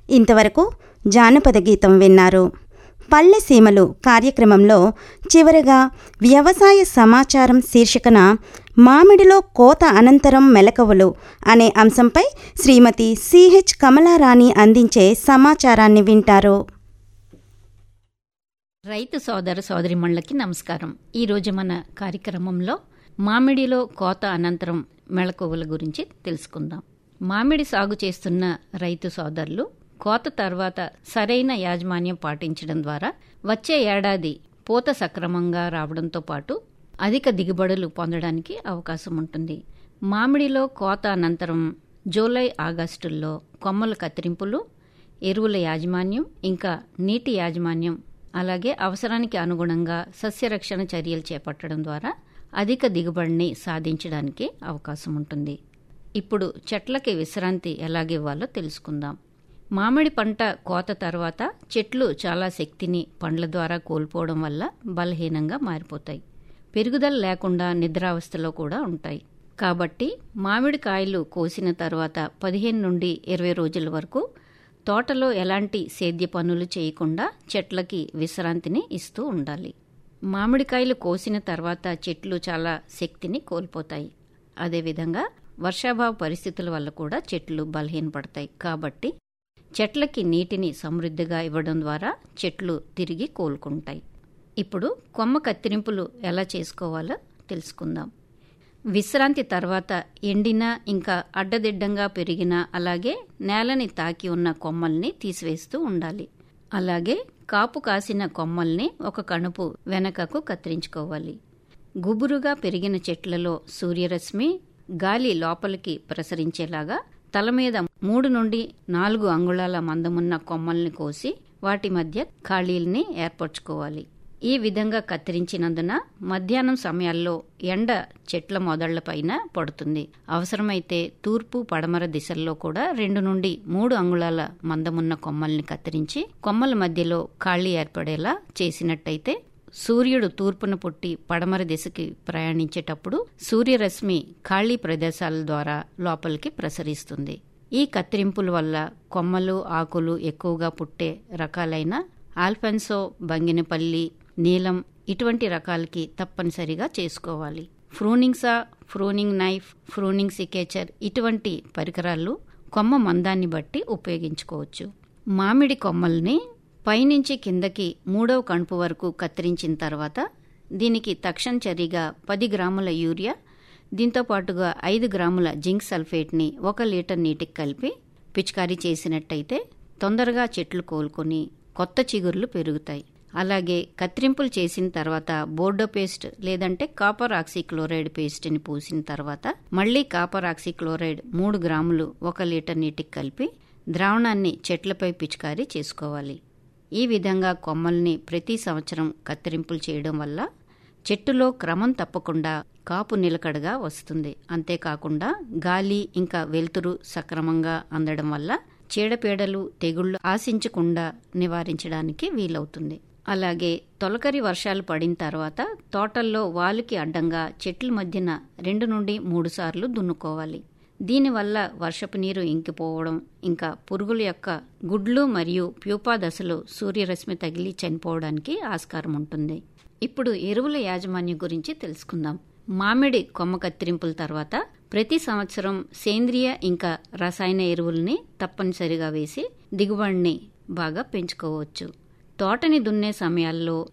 ఇంతవరకు జానపద గీతం విన్నారు పల్లె సీమలు కార్యక్రమంలో చివరగా వ్యవసాయ సమాచారం శీర్షికన మామిడిలో కోత అనంతరం మెలకువలు అనే అంశంపై శ్రీమతి సిహెచ్ కమలారాణి అందించే సమాచారాన్ని వింటారు రైతు సోదర సోదరిమణులకి నమస్కారం ఈరోజు మన కార్యక్రమంలో మామిడిలో కోత అనంతరం మెళకువల గురించి తెలుసుకుందాం మామిడి సాగు చేస్తున్న రైతు సోదరులు కోత తర్వాత సరైన యాజమాన్యం పాటించడం ద్వారా వచ్చే ఏడాది పూత సక్రమంగా రావడంతో పాటు అధిక దిగుబడులు పొందడానికి అవకాశం ఉంటుంది మామిడిలో కోత అనంతరం జూలై ఆగస్టుల్లో కొమ్మల కత్తిరింపులు ఎరువుల యాజమాన్యం ఇంకా నీటి యాజమాన్యం అలాగే అవసరానికి అనుగుణంగా సస్యరక్షణ చర్యలు చేపట్టడం ద్వారా అధిక దిగుబడిని సాధించడానికి అవకాశం ఉంటుంది ఇప్పుడు చెట్లకి విశ్రాంతి ఎలాగివ్వాలో తెలుసుకుందాం మామిడి పంట కోత తర్వాత చెట్లు చాలా శక్తిని పండ్ల ద్వారా కోల్పోవడం వల్ల బలహీనంగా మారిపోతాయి పెరుగుదల లేకుండా నిద్రావస్థలో కూడా ఉంటాయి కాబట్టి మామిడి కాయలు కోసిన తర్వాత పదిహేను నుండి ఇరవై రోజుల వరకు తోటలో ఎలాంటి సేద్య పనులు చేయకుండా చెట్లకి విశ్రాంతిని ఇస్తూ ఉండాలి మామిడికాయలు కోసిన తర్వాత చెట్లు చాలా శక్తిని కోల్పోతాయి అదేవిధంగా వర్షాభావ పరిస్థితుల వల్ల కూడా చెట్లు బలహీనపడతాయి కాబట్టి చెట్లకి నీటిని సమృద్ధిగా ఇవ్వడం ద్వారా చెట్లు తిరిగి కోలుకుంటాయి ఇప్పుడు కొమ్మ కత్తిరింపులు ఎలా చేసుకోవాలో తెలుసుకుందాం విశ్రాంతి తర్వాత ఎండిన ఇంకా అడ్డదిడ్డంగా పెరిగిన అలాగే నేలని తాకి ఉన్న కొమ్మల్ని తీసివేస్తూ ఉండాలి అలాగే కాపు కాసిన కొమ్మల్ని ఒక కణుపు వెనకకు కత్తిరించుకోవాలి గుబురుగా పెరిగిన చెట్లలో సూర్యరశ్మి గాలి లోపలికి ప్రసరించేలాగా తల మీద మూడు నుండి నాలుగు అంగుళాల మందమున్న కొమ్మల్ని కోసి వాటి మధ్య ఖాళీల్ని ఏర్పరచుకోవాలి ఈ విధంగా కత్తిరించినందున మధ్యాహ్నం సమయాల్లో ఎండ చెట్ల మొదళ్లపైన పడుతుంది అవసరమైతే తూర్పు పడమర దిశల్లో కూడా రెండు నుండి మూడు అంగుళాల మందమున్న కొమ్మల్ని కత్తిరించి కొమ్మల మధ్యలో ఖాళీ ఏర్పడేలా చేసినట్టయితే సూర్యుడు తూర్పున పుట్టి పడమర దిశకి ప్రయాణించేటప్పుడు సూర్యరశ్మి ఖాళీ ప్రదేశాల ద్వారా లోపలికి ప్రసరిస్తుంది ఈ కత్తిరింపుల వల్ల కొమ్మలు ఆకులు ఎక్కువగా పుట్టే రకాలైన ఆల్ఫెన్సో బంగినపల్లి నీలం ఇటువంటి రకాలకి తప్పనిసరిగా చేసుకోవాలి pruning saw pruning knife pruning secateur ఇటువంటి పరికరాలు కొమ్మ మందాన్ని బట్టి ఉపయోగించుకోవచ్చు మామిడి కొమ్మల్ని పైనుంచి కిందకి మూడవ కణుపు వరకు కత్తిరించిన తర్వాత దీనికి తక్షణ చర్యగా పది గ్రాముల యూరియా దీంతో పాటుగా ఐదు గ్రాముల జింక్ సల్ఫేట్ని ఒక లీటర్ నీటికి కలిపి పిచికారీ చేసినట్టయితే తొందరగా చెట్లు కోలుకొని కొత్త చిగుర్లు పెరుగుతాయి అలాగే కత్తిరింపులు చేసిన తర్వాత బోర్డో పేస్ట్ లేదంటే కాపర్ ఆక్సిక్లోరైడ్ పేస్ట్ని పూసిన తర్వాత మళ్ళీ కాపర్ ఆక్సిక్లోరైడ్ మూడు గ్రాములు ఒక లీటర్ నీటికి కలిపి ద్రావణాన్ని చెట్లపై పిచికారీ చేసుకోవాలి ఈ విధంగా కొమ్మల్ని ప్రతి సంవత్సరం కత్తిరింపులు చేయడం వల్ల చెట్టులో క్రమం తప్పకుండా కాపు నిలకడగా వస్తుంది అంతేకాకుండా గాలి ఇంకా వెలుతురు సక్రమంగా అందడం వల్ల చీడపీడలు తెగుళ్లు ఆశించకుండా నివారించడానికి వీలవుతుంది అలాగే తొలకరి వర్షాలు పడిన తర్వాత తోటల్లో వాలుకి అడ్డంగా చెట్ల మధ్యన రెండు నుండి మూడు సార్లు దున్నుకోవాలి దీనివల్ల వర్షపు నీరు ఇంకిపోవడం ఇంకా పురుగుల యొక్క గుడ్లు మరియు ప్యూపా దశలో సూర్యరశ్మి తగిలి చనిపోవడానికి ఆస్కారం ఉంటుంది ఇప్పుడు ఎరువుల యాజమాన్యం గురించి తెలుసుకుందాం మామిడి కొమ్మ కత్తిరింపుల తర్వాత ప్రతి సంవత్సరం సేంద్రియ ఇంకా రసాయన ఎరువుల్ని తప్పనిసరిగా వేసి దిగుబడిని బాగా పెంచుకోవచ్చు తోటని దున్నే సమయాల్లో